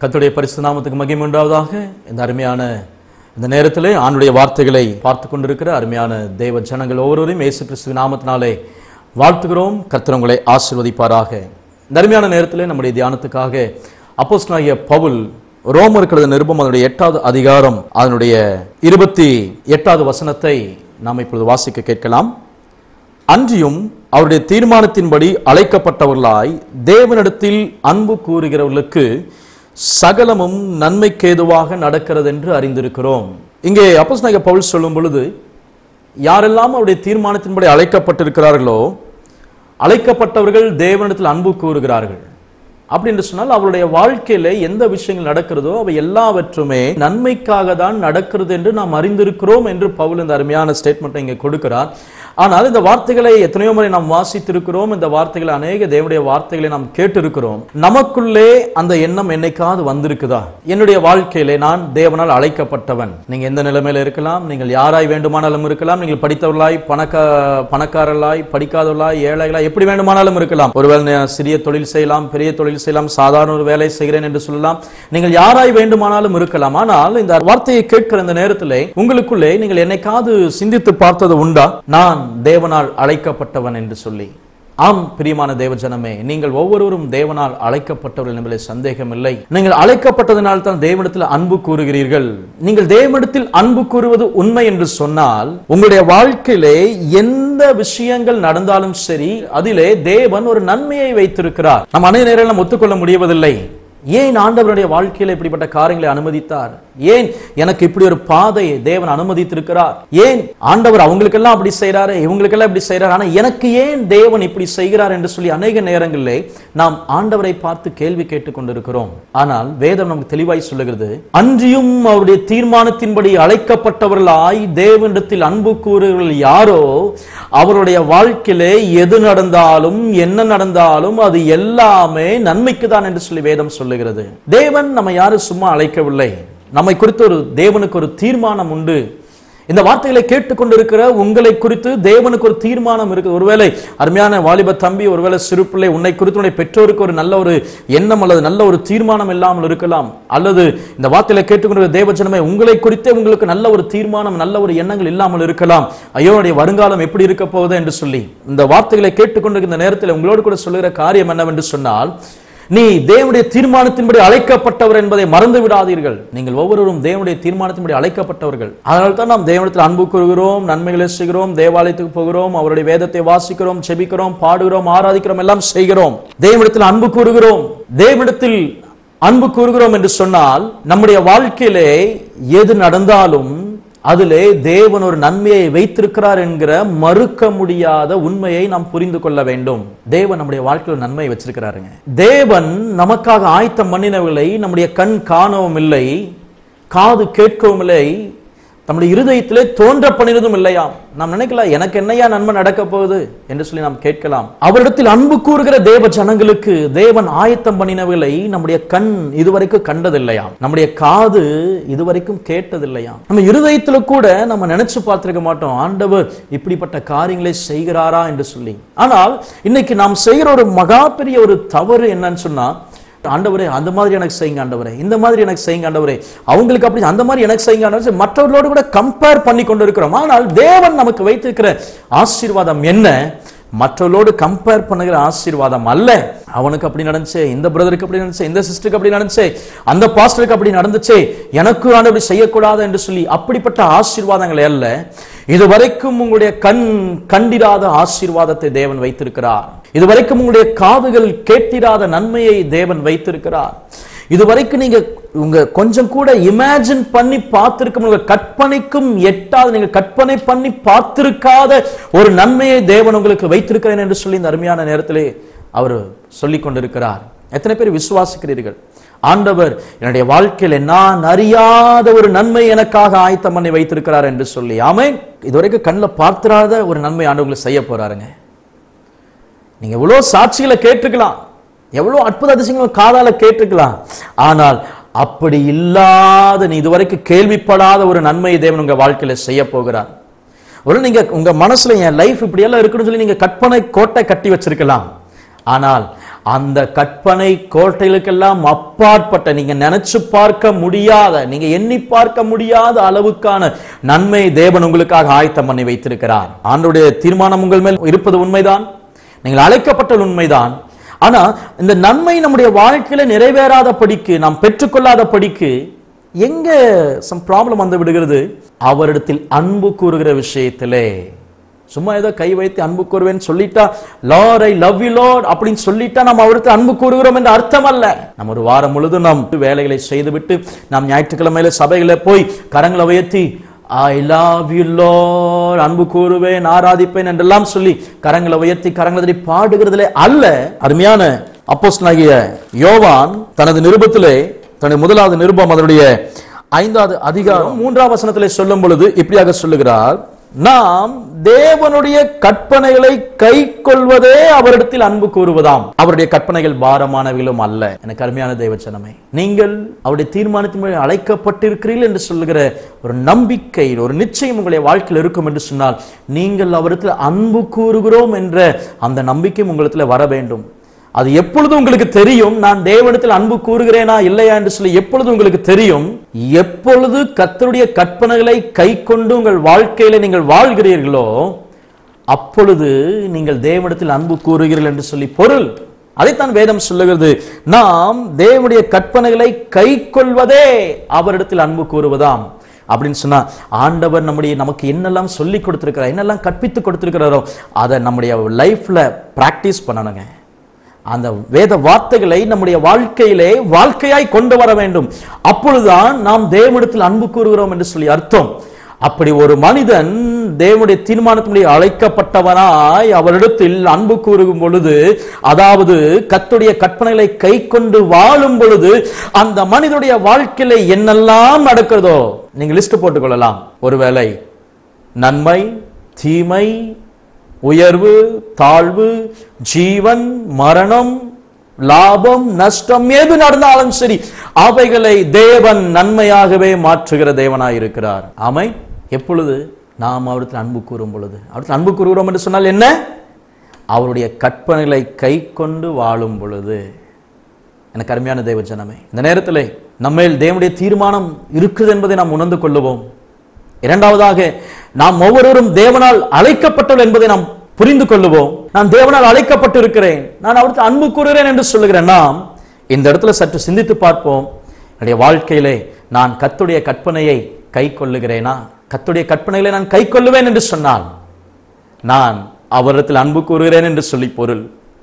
கர்த்தருடைய பரிசு நாமத்துக்கு மகிமை உண்டாவதாக இந்த அருமையான இந்த நேரத்திலே ஆண்டுடைய வார்த்தைகளை பார்த்து கொண்டிருக்கிற அருமையான தேவ ஜனங்கள் ஒவ்வொருவரையும் இயேசு கிறிஸ்துவின் நாமத்தினாலே வாழ்த்துகிறோம் கர்த்தர் உங்களை ஆசீர்வதிப்பாராக இந்த அருமையான நேரத்திலே நம்முடைய தியானத்துக்காக அப்போஸ்தலனாகிய பவுல் ரோமருக்கு எழுதின நிருபம் அதனுடைய எட்டாவது அதிகாரம் அதனுடைய இருபத்தி எட்டாவது வசனத்தை நாம் இப்பொழுது வாசிக்க கேட்கலாம் அன்றியும் அவருடைய தீர்மானத்தின்படி அழைக்கப்பட்டவர்களாய் தேவனிடத்தில் அன்பு கூறுகிறவர்களுக்கு சகலமும் நன்மைக்கேதுவாக நடக்கிறது என்று அறிந்திருக்கிறோம் இங்கே அப்போஸ்தலனாகிய பவுல் சொல்லும் பொழுது யாரெல்லாம் அவருடைய தீர்மானத்தின்படி அழைக்கப்பட்டிருக்கிறார்களோ அழைக்கப்பட்டவர்கள் தேவனிடத்தில் அன்பு கூறுகிறார்கள் அப்படி என்று சொன்னால் அவருடைய வாழ்க்கையில எந்த விஷயங்கள் நடக்கிறதோ அவை எல்லாவற்றுமே நன்மைக்காக தான் நடக்கிறது என்று நாம் அறிந்திருக்கிறோம் என்று பவுல் இந்த அருமையான ஸ்டேட்மெண்ட்டை இங்கே கொடுக்கிறார் ஆனால் இந்த வார்த்தைகளை எத்தனையோ முறை நாம் வாசித்திருக்கிறோம் இந்த வார்த்தைகளை அநேக தேவனுடைய வார்த்தைகளை நாம் கேட்டிருக்கிறோம் நமக்குள்ளே அந்த எண்ணம் என்னைக்காவது வந்திருக்குதா என்னுடைய வாழ்க்கையிலே நான் தேவனால் அழைக்கப்பட்டவன் நீங்க எந்த நிலைமையில இருக்கலாம் நீங்கள் யாராய் வேண்டுமானாலும் இருக்கலாம் நீங்கள் படித்தவர்களாய் பணக்க பணக்காரர்களாய் படிக்காதவர்களாய் ஏழைகளாய் எப்படி வேண்டுமானாலும் இருக்கலாம் ஒருவேளை நான் சிறிய தொழில் செய்யலாம் பெரிய தொழில் செய்யலாம் சாதாரண ஒரு வேலை செய்கிறேன் என்று சொல்லலாம் நீங்கள் யாராய் வேண்டுமானாலும் இருக்கலாம் ஆனால் இந்த வார்த்தையை கேட்கிற இந்த நேரத்திலே உங்களுக்குள்ளே நீங்கள் என்னைக்காவது சிந்தித்து பார்த்தது உண்டா நான் தேவனால் அழைக்கப்பட்டவன் என்று சொல்லி ஆம் பிரியமான தேவஜனமே நீங்கள் ஒவ்வொருவரும் தேவனால் அழைக்கப்பட்டவர்கள் என்பதில் சந்தேகம் இல்லை நீங்கள் அழைக்கப்பட்டதனால் தான் தேவனிடத்தில் அன்பு கூறுகிறீர்கள் நீங்கள் தேவனிடத்தில் அன்பு கூறுவது உண்மை என்று சொன்னால் உங்களுடைய வாழ்க்கையிலே எந்த விஷயங்கள் நடந்தாலும் சரி அதிலே தேவன் ஒரு நன்மையை வைத்திருக்கிறார் நம்ம அனைத்து நேரம் நம்ம ஒத்துக்கொள்ள முடியவதில்லை ஏன் ஆண்டவருடைய வாழ்க்கையில இப்படிப்பட்ட காரியங்களை அனுமதித்தார் ஏன் எனக்கு இப்படி ஒரு பாதையை தேவன் அனுமதித்திருக்கிறார் ஏன் ஆண்டவர் அவங்களுக்கெல்லாம் அப்படி செய்றாரு இவங்களுக்கெல்லாம் இப்படி செய்றாரு ஆனா எனக்கு ஏன் தேவன் இப்படி செய்கிறார் என்று சொல்லி அநேக நேரங்களிலே நாம் ஆண்டவரை பார்த்து கேள்வி கேட்டுக் கொண்டிருக்கிறோம் ஆனால் வேதம் நமக்கு தெளிவாய் சொல்லுகிறது அன்றியும் அவருடைய தீர்மானத்தின்படி அழைக்கப்பட்டவர்களாய் தேவனிடத்தில் அன்பு கூறுகிறவர்கள் யாரோ அவருடைய வாழ்க்கையிலே எது நடந்தாலும் என்ன நடந்தாலும் அது எல்லாமே நன்மைக்கு தான் என்று சொல்லி வேதம் சொல்லுகிறது தேவன் நம்ம யாரும் சும்மா அழைக்கவில்லை நம்மை குறித்து ஒரு தேவனுக்கு ஒரு தீர்மானம் உண்டு இந்த வார்த்தைகளை கேட்டுக்கொண்டிருக்கிற உங்களை குறித்து தேவனுக்கு ஒரு தீர்மானம் இருக்கு ஒருவேளை அருமையான வாலிப தம்பி ஒருவேளை சிறு பிள்ளை உன்னை குறித்து உன்னை பெற்றோருக்கு ஒரு நல்ல ஒரு எண்ணம் அல்லது நல்ல ஒரு தீர்மானம் இல்லாமல் இருக்கலாம் அல்லது இந்த வார்த்தையில கேட்டுக்கொண்டிருக்கிற தேவஜனமே உங்களை குறித்தே உங்களுக்கு நல்ல ஒரு தீர்மானம் நல்ல ஒரு எண்ணங்கள் இல்லாமல் இருக்கலாம் ஐயோ என்னுடைய வருங்காலம் எப்படி இருக்க போகுது என்று சொல்லி இந்த வார்த்தைகளை கேட்டுக்கொண்டிருக்கிற இந்த நேரத்தில் உங்களோடு கூட சொல்லுகிற காரியம் என்னவென்று சொன்னால் நீ தேவனுடைய தீர்மானத்தின்படி அழைக்கப்பட்டவர் என்பதை மறந்து விடாதீர்கள் நீங்கள் ஒவ்வொருவரும் தேவனுடைய தீர்மானத்தின்படி அழைக்கப்பட்டவர்கள் அதனால தான் நாம் தேவனத்தில் அன்பு கூறுகிறோம் நன்மைகளை செய்கிறோம் தேவாலயத்துக்கு போகிறோம் அவருடைய வேதத்தை வாசிக்கிறோம் செபிக்கிறோம் பாடுகிறோம் ஆராதிக்கிறோம் எல்லாம் செய்கிறோம் தேவனிடத்தில் அன்பு கூறுகிறோம் தேவனிடத்தில் அன்பு கூறுகிறோம் என்று சொன்னால் நம்முடைய வாழ்க்கையிலே எது நடந்தாலும் அதிலே தேவன் ஒரு நன்மையை வைத்திருக்கிறார் என்கிற மறுக்க முடியாத உண்மையை நாம் புரிந்து கொள்ள வேண்டும் தேவன் நம்முடைய வாழ்க்கையில் ஒரு நன்மையை வச்சிருக்கிறாருங்க தேவன் நமக்காக ஆயத்தம் பண்ணினவர்களை நம்முடைய கண் காணவும் இல்லை காது கேட்கவும் இல்லை நம்முடைய இருதயத்திலே தோன்ற பண்ணினதும் இல்லையாம் நாம் நினைக்கலாம் எனக்கு என்னையா நன்மை நடக்க போகுது என்று சொல்லி நாம் கேட்கலாம் அவரிடத்தில் அன்பு கூறுகிற தேவ ஜனங்களுக்கு தேவன் ஆயத்தம் பண்ணினவர்களை நம்முடைய கண் இதுவரைக்கும் கண்டதில்லையாம் நம்முடைய காது இதுவரைக்கும் கேட்டதில்லையாம் நம்ம இருதயத்துல கூட நம்ம நினைச்சு பார்த்திருக்க மாட்டோம் ஆண்டவர் இப்படிப்பட்ட காரியங்களை செய்கிறாரா என்று சொல்லி ஆனால் இன்னைக்கு நாம் செய்கிற ஒரு மகா பெரிய ஒரு தவறு என்னன்னு சொன்னா ஆண்டவரே அந்த மாதிரி எனக்கு செய்யுங்க ஆண்டவரே இந்த மாதிரி எனக்கு செய்யுங்க ஆண்டவரே அவங்களுக்கு அப்படி அந்த மாதிரி எனக்கு செய்யுங்க ஆண்டவரே மற்றவர்களோடு கூட கம்பேர் பண்ணி கொண்டு இருக்கிறோம் ஆனால் தேவன் நமக்கு வைத்திருக்கிற ஆசீர்வாதம் என்ன மற்றவர்களோடு கம்பேர் பண்ணுகிற ஆசீர்வாதம் அல்ல அவனுக்கு அப்படி நடந்துச்சு இந்த பிரதருக்கு அப்படி நடந்துச்சு இந்த சிஸ்டருக்கு அப்படி நடந்துச்சு அந்த பாஸ்டருக்கு அப்படி நடந்துச்சு எனக்கு ஆண்டவரை செய்யக்கூடாது என்று சொல்லி அப்படிப்பட்ட ஆசீர்வாதங்கள் அல்ல இதுவரைக்கும் உங்களுடைய கண் கண்டிராத ஆசீர்வாதத்தை தேவன் வைத்திருக்கிறார் இதுவரைக்கும் உங்களுடைய காதுகள் கேட்டிராத நன்மையை தேவன் வைத்திருக்கிறார் இதுவரைக்கும் நீங்க உங்க கொஞ்சம் கூட இமேஜின் பண்ணி பார்த்திருக்க உங்க கற்பனைக்கும் எட்டாத நீங்க கற்பனை பண்ணி பார்த்திருக்காத ஒரு நன்மையை தேவன் உங்களுக்கு வைத்திருக்கிறேன் என்று சொல்லி இந்த அருமையான நேரத்திலே அவர் சொல்லிக் கொண்டிருக்கிறார் எத்தனை பேர் விசுவாசிக்கிறீர்கள் ஆண்டவர் என்னுடைய வாழ்க்கையில நான் அறியாத ஒரு நன்மை எனக்காக ஆயத்தம் பண்ணி வைத்திருக்கிறார் என்று சொல்லி ஆமே இதுவரைக்கும் கண்ணில் பார்த்திராத ஒரு நன்மை ஆண்டவங்களை செய்ய போறாருங்க நீங்க எவ்வளவு சாட்சிகளை கேட்டுக்கலாம் எவ்வளவு அற்புத அதிசயங்களும் காதால கேட்டுக்கலாம் ஆனால் அப்படி இல்லாத நீ இதுவரைக்கும் கேள்விப்படாத ஒரு நன்மையை தேவன் உங்க வாழ்க்கையில செய்ய போகிறார் ஒரு நீங்க உங்க மனசுல என் லைஃப் இப்படியெல்லாம் இருக்குன்னு சொல்லி நீங்க கற்பனை கோட்டை கட்டி வச்சிருக்கலாம் ஆனால் அந்த கற்பனை கோட்டைகளுக்கெல்லாம் அப்பாற்பட்ட நீங்க நினைச்சு பார்க்க முடியாத நீங்க எண்ணி பார்க்க முடியாத அளவுக்கான நன்மை தேவன் உங்களுக்காக ஆயத்தம் பண்ணி வைத்திருக்கிறார் ஆண்டுடைய தீர்மானம் உங்கள் மேல் இருப்பது உண்மைதான் நீங்கள் அழைக்கப்பட்ட உண்மைதான் ஆனா இந்த நன்மை நம்முடைய வாழ்க்கையில நிறைவேறாத படிக்கு நாம் பெற்றுக்கொள்ளாத படிக்கு எங்க சம் ப்ராப்ளம் வந்து விடுகிறது அவரிடத்தில் அன்பு கூறுகிற விஷயத்திலே சும்மா ஏதோ கை வைத்து அன்பு கூறுவேன்னு சொல்லிட்டா Lord I love you Lord அப்படின்னு சொல்லிட்டா நம்ம அவருக்கு அன்பு கூறுகிறோம் என்ற அர்த்தம் அல்ல நம்ம ஒரு வாரம் முழுதும் நாம் வேலைகளை செய்துவிட்டு நாம் ஞாயிற்றுக்கிழமையில சபைகளை போய் கரங்களை உயர்த்தி ஐ லவ் யூ லார்ட் அன்பு கூறுவேன் ஆராதிப்பேன் என்றெல்லாம் சொல்லி கரங்களை உயர்த்தி கரங்களை தட்டி பாடுகிறதுலே அல்ல அருமையான அப்போஸ்தலனாகிய யோவான் தனது நிருபத்திலே தனது முதலாவது நிருபம் அதனுடைய ஐந்தாவது அதிகாரம் மூன்றாம் வசனத்திலே சொல்லும் பொழுது இப்படியாக சொல்லுகிறார் நாம் தேவனுடைய கற்பனைகளை கை கொள்வதே அவரிடத்தில் அன்பு கூறுவதாம் அவருடைய கற்பனைகள் பாரமானவைகளும் அல்ல எனக்கு அருமையான தேவச்சனமே நீங்கள் அவருடைய தீர்மானத்தின் மூலம் அழைக்கப்பட்டிருக்கிறீர்கள் என்று சொல்லுகிற ஒரு நம்பிக்கை ஒரு நிச்சயம் உங்களுடைய வாழ்க்கையில் இருக்கும் என்று சொன்னால் நீங்கள் அவரிடத்தில் அன்பு கூறுகிறோம் என்ற அந்த நம்பிக்கை உங்களிடத்தில் வர வேண்டும் அது எப்பொழுது உங்களுக்கு தெரியும் நான் தேவனிடத்தில் அன்பு கூறுகிறேனா இல்லையா என்று சொல்லி எப்பொழுது உங்களுக்கு தெரியும் எப்பொழுது கர்த்தருடைய கற்பனைகளை கை கொண்டு உங்கள் வாழ்க்கையில நீங்கள் வாழ்கிறீர்களோ அப்பொழுது நீங்கள் தேவனிடத்தில் அன்பு கூறுகிறீர்கள் என்று சொல்லி பொருள் அதைத்தான் வேதம் சொல்லுகிறது நாம் தேவனுடைய கற்பனைகளை கை கொள்வதே அவரிடத்தில் அன்பு கூறுவதாம் அப்படின்னு சொன்னா ஆண்டவர் நம்முடைய நமக்கு என்னெல்லாம் சொல்லி கொடுத்திருக்கிறார் என்னெல்லாம் கற்பித்து கொடுத்திருக்கிறாரோ அதை நம்முடைய லைஃப்ல பிராக்டிஸ் பண்ணணுங்க அந்த வேத வார்த்தைகளை நம்முடைய வாழ்க்கையிலே வாழ்க்கையாய் கொண்டு வர வேண்டும் அப்பொழுதுதான் நாம் தேவனிடத்தில் அன்பு கூறுகிறோம் என்று சொல்லி அர்த்தம் அப்படி ஒரு மனிதன் தேவனுடைய தீர்மானத்தினுடைய அழைக்கப்பட்டவனாய் அவரிடத்தில் அன்பு கூறும் பொழுது அதாவது கத்துடைய கற்பனைகளை கை கொண்டு வாழும் பொழுது அந்த மனிதனுடைய வாழ்க்கையில என்னெல்லாம் நடக்கிறதோ நீங்க லிஸ்ட் போட்டுக்கொள்ளலாம் ஒருவேளை நன்மை தீமை உயர்வு தாழ்வு ஜீவன் மரணம் லாபம் நஷ்டம் எது நடந்தாலும் சரி அவைகளை தேவன் நன்மையாகவே மாற்றுகிற தேவனாய் இருக்கிறார் ஆமை எப்பொழுது நாம் அவரிடத்தில் அன்பு கூறும் பொழுது அவரிடத்தில் அன்பு கூறுகிறோம் என்று சொன்னால் என்ன அவருடைய கற்பனைகளை கை கொண்டு வாழும் பொழுது எனக்கு அருமையான தேவ ஜனமே இந்த நேரத்தில் நம்மேல் தேவனுடைய தீர்மானம் இருக்குது என்பதை நாம் உணர்ந்து கொள்ளுவோம் இரண்டாவதாக நாம் ஒவ்வொருவரும் தேவனால் அழைக்கப்பட்டவர்கள் என்பதை நாம் புரிந்து கொள்ளுவோம் நான் தேவனால் அழைக்கப்பட்டிருக்கிறேன் நான் அவருக்கு அன்பு கூறுகிறேன் என்று சொல்லுகிறேன் நாம் இந்த இடத்துல சற்று சிந்தித்து பார்ப்போம் என்னுடைய வாழ்க்கையிலே நான் கத்துடைய கற்பனையை கை கொள்ளுகிறேனா கத்துடைய கற்பனைகளை நான் கை கொள்ளுவேன் என்று சொன்னால் நான் அவரிடத்தில் அன்பு கூறுகிறேன் என்று சொல்லி பொருள்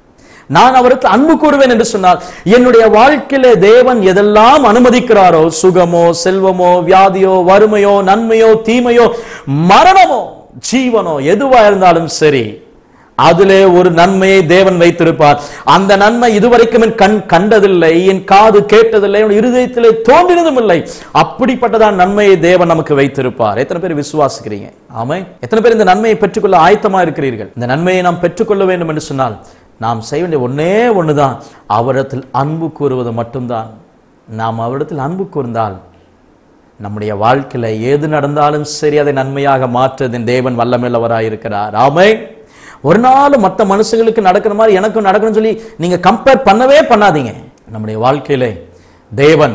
நான் அவருக்கு அன்பு கூறுவேன் என்று சொன்னால் என்னுடைய வாழ்க்கையில தேவன் எதெல்லாம் அனுமதிக்கிறாரோ சுகமோ செல்வமோ வியாதியோ வறுமையோ நன்மையோ தீமையோ மரணமோ ஜீவனோ எதுவா இருந்தாலும் சரி அதிலே ஒரு நன்மையை தேவன் வைத்திருப்பார் அந்த நன்மை இதுவரைக்கும் என் கண் கண்டதில்லை என் காது கேட்டதில்லை என் இருதயத்திலே தோன்றினதும் இல்லை அப்படிப்பட்டதான் நன்மையை தேவன் நமக்கு வைத்திருப்பார் எத்தனை பேர் விசுவாசிக்கிறீங்க ஆமை எத்தனை பேர் இந்த நன்மையை பெற்றுக்கொள்ள ஆயத்தமா இருக்கிறீர்கள் இந்த நன்மையை நாம் பெற்றுக்கொள்ள வேண்டும் என்று சொன்னால் நாம் செய்ய வேண்டிய ஒன்னே ஒண்ணுதான் அவரிடத்தில் அன்பு கூறுவது மட்டும்தான் நாம் அவரிடத்தில் அன்பு கூர்ந்தால் நம்முடைய வாழ்க்கையில ஏது நடந்தாலும் சரி அதை நன்மையாக மாற்றுவதன் தேவன் வல்லமையுள்ளவராய் இருக்கிறார் ஆமை ஒரு நாள் மற்ற மனுஷங்களுக்கு நடக்கிற மாதிரி எனக்கும் நடக்கணும்னு சொல்லி நீங்க கம்பேர் பண்ணவே பண்ணாதீங்க நம்முடைய வாழ்க்கையிலே தேவன்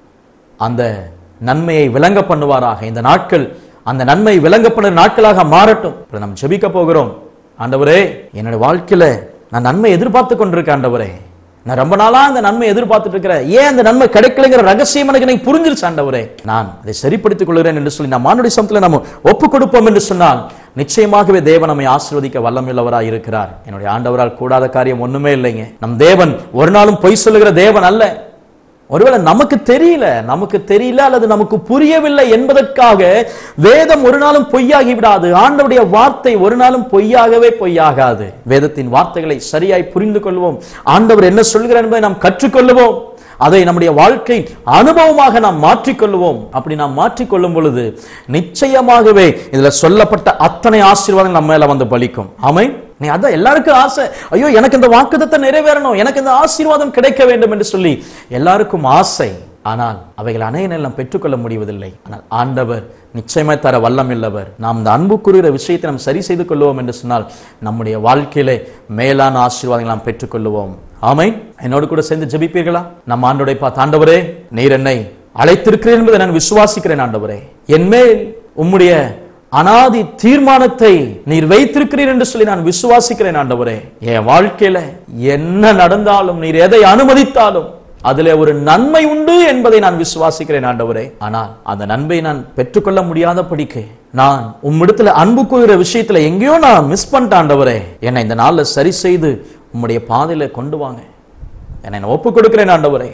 அந்த நன்மையை விளங்க பண்ணுவாராக இந்த நாட்கள் அந்த நன்மை விளங்க பண்ணுற நாட்களாக மாறட்டும் இப்ப நம்ம ஜெபிக்க போகிறோம் ஆண்டவரே என்னோட வாழ்க்கையில நான் நன்மை எதிர்பார்த்து கொண்டிருக்கேன் ஆண்டவரே நான் ரொம்ப நாளா அந்த நன்மை எதிர்பார்த்துட்டு இருக்கிறேன் ஏன் அந்த நன்மை கிடைக்கலைங்கிற ரகசியம் எனக்கு எனக்கு புரிஞ்சிருச்சு ஆண்டவரே நான் அதை சரிப்படுத்திக் கொள்கிறேன் என்று சொல்லி நான் மானுடைய சமத்துல நம்ம ஒப்பு கொடுப்போம் என்று சொன்னால் நிச்சயமாகவே தேவன் நம்மை ஆசீர்வதிக்க வல்லமுள்ளவராய் இருக்கிறார் என்னுடைய ஆண்டவரால் கூடாத காரியம் ஒண்ணுமே இல்லைங்க நம் தேவன் ஒரு நாளும் பொய் சொல்லுகிற தேவன் அல்ல ஒருவேளை நமக்கு தெரியல நமக்கு தெரியல அல்லது நமக்கு புரியவில்லை என்பதற்காக வேதம் ஒரு நாளும் பொய்யாகி விடாது ஆண்டவருடைய வார்த்தை ஒரு நாளும் பொய்யாகவே பொய்யாகாது வேதத்தின் வார்த்தைகளை சரியாய் புரிந்து கொள்வோம் ஆண்டவர் என்ன சொல்கிறார் என்பதை நாம் கற்றுக்கொள்ளுவோம் அதை நம்முடைய வாழ்க்கை அனுபவமாக நாம் மாற்றிக்கொள்வோம் அப்படி நாம் மாற்றிக்கொள்ளும் பொழுது நிச்சயமாகவே இதுல சொல்லப்பட்ட அத்தனை ஆசீர்வாதங்கள் நம்ம மேல வந்து பலிக்கும் ஆமை நீ அதான் எல்லாருக்கும் ஆசை ஐயோ எனக்கு இந்த வாக்குத்தத்தை நிறைவேறணும் எனக்கு இந்த ஆசீர்வாதம் கிடைக்க வேண்டும் என்று சொல்லி எல்லாருக்கும் ஆசை ஆனால் அவைகள் அனைவரும் நாம் பெற்றுக்கொள்ள முடிவதில்லை ஆனால் ஆண்டவர் நிச்சயமாய் தர வல்லம் இல்லவர் நாம் இந்த அன்பு கூறுகிற விஷயத்தை நாம் சரி செய்து கொள்வோம் என்று சொன்னால் நம்முடைய வாழ்க்கையிலே மேலான ஆசீர்வாதங்களை நாம் பெற்றுக்கொள்வோம் ஆமை என்னோடு கூட சேர்ந்து ஜெபிப்பீர்களா நம்ம ஆண்டோடைய பார்த்து ஆண்டவரே நீர் என்னை அழைத்திருக்கிறேன் என்பதை நான் விசுவாசிக்கிறேன் ஆண்டவரே என்மேல் உம்முடைய அனாதி தீர்மானத்தை நீர் வைத்திருக்கிறீர் என்று சொல்லி நான் விசுவாசிக்கிறேன் ஆண்டவரே என் வாழ்க்கையில என்ன நடந்தாலும் நீர் எதை அனுமதித்தாலும் அதிலே ஒரு நன்மை உண்டு என்பதை நான் விசுவாசிக்கிறேன் ஆண்டவரே ஆனால் அந்த நன்மை நான் பெற்றுக்கொள்ள முடியாதபடிக்கு நான் உம்மிடத்துல அன்பு கூறுகிற விஷயத்துல எங்கேயோ நான் மிஸ் பண்ணிட்டேன் ஆண்டவரே என்னை இந்த நாள்ல சரி செய்து உம்முடைய பாதையில கொண்டு வாங்க என்னை நான் ஒப்பு கொடுக்கிறேன் ஆண்டவரே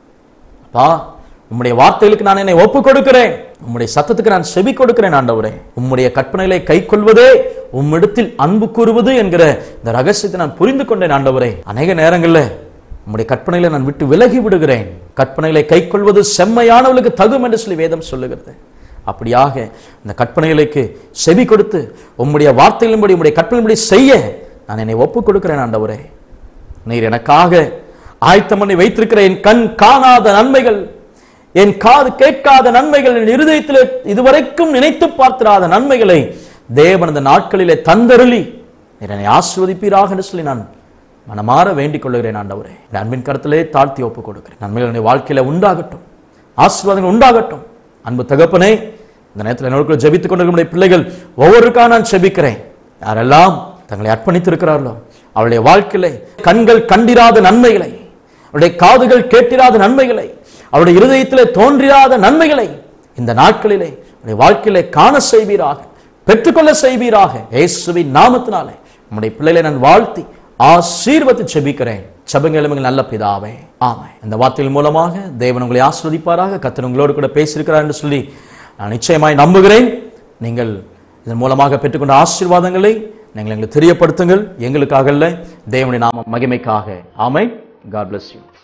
அப்பா உம்முடைய வார்த்தைகளுக்கு நான் என்னை ஒப்பு கொடுக்கிறேன் உம்முடைய சத்தத்துக்கு நான் செவி கொடுக்கிறேன் ஆண்டவரே உம்முடைய கற்பனைகளை கை கொள்வதே உம்மிடத்தில் அன்பு கூறுவது என்கிற இந்த ரகசியத்தை நான் புரிந்து கொண்டேன் ஆண்டவரே அநேக நேரங்கள்ல உம்முடைய கற்பனைகளை நான் விட்டு விலகி விடுகிறேன் கற்பனைகளை கை கொள்வது செம்மையானவர்களுக்கு தகும் என்று சொல்லி வேதம் சொல்லுகிறது அப்படியாக இந்த கற்பனைகளுக்கு செவி கொடுத்து உம்முடைய வார்த்தைகளின்படி உம்முடைய கற்பனையின்படி செய்ய நான் என்னை ஒப்பு கொடுக்கிறேன் ஆண்டவரே நீர் எனக்காக ஆயத்தம் பண்ணி வைத்திருக்கிற என் கண் காணாத நன்மைகள் என் காது கேட்காத நன்மைகள் என் இருதயத்தில் இதுவரைக்கும் நினைத்து பார்த்திராத நன்மைகளை தேவன் அந்த நாட்களிலே தந்தருளி நீர் என்னை ஆசிர்வதிப்பீராக என்று சொல்லி நான் மனமாற வேண்டிக் கொள்கிறேன் ஆண்டவரே இந்த அன்பின் கருத்திலே தாழ்த்தி ஒப்பு கொடுக்கிறேன் நன்மைகள் என்னுடைய வாழ்க்கையில உண்டாகட்டும் ஆசீர்வாதங்கள் உண்டாகட்டும் அன்பு தகப்பனே இந்த நேரத்தில் என்னோட கூட ஜெபித்துக் கொண்டிருக்கிற பிள்ளைகள் ஒவ்வொருக்காக நான் ஜெபிக்கிறேன் யாரெல்லாம் தங்களை அர்ப்பணித்திருக்கிறார்களோ அவருடைய வாழ்க்கையிலே கண்கள் கண்டிராத நன்மைகளை அவருடைய காதுகள் கேட்டிராத நன்மைகளை அவருடைய இருதயத்திலே தோன்றிராத நன்மைகளை இந்த நாட்களிலே அவருடைய வாழ்க்கையிலே காண செய்வீராக பெற்றுக்கொள்ள செய்வீராக இயேசுவின் நாமத்தினாலே உம்முடைய பிள்ளைகளை நான் வாழ்த்தி ஆசீர்வத்து செபிக்கிறேன் சபங்களும் நல்ல பிதாவே ஆமை இந்த வார்த்தைகள் மூலமாக தேவன் உங்களை ஆஸ்வதிப்பாராக கத்தர் உங்களோடு கூட பேசியிருக்கிறார் என்று சொல்லி நான் நிச்சயமாய் நம்புகிறேன் நீங்கள் இதன் மூலமாக பெற்றுக்கொண்ட ஆசீர்வாதங்களை நீங்கள் எங்களுக்கு தெரியப்படுத்துங்கள் எங்களுக்காக அல்ல தேவனுடைய நாம மகிமைக்காக ஆமை காட் bless you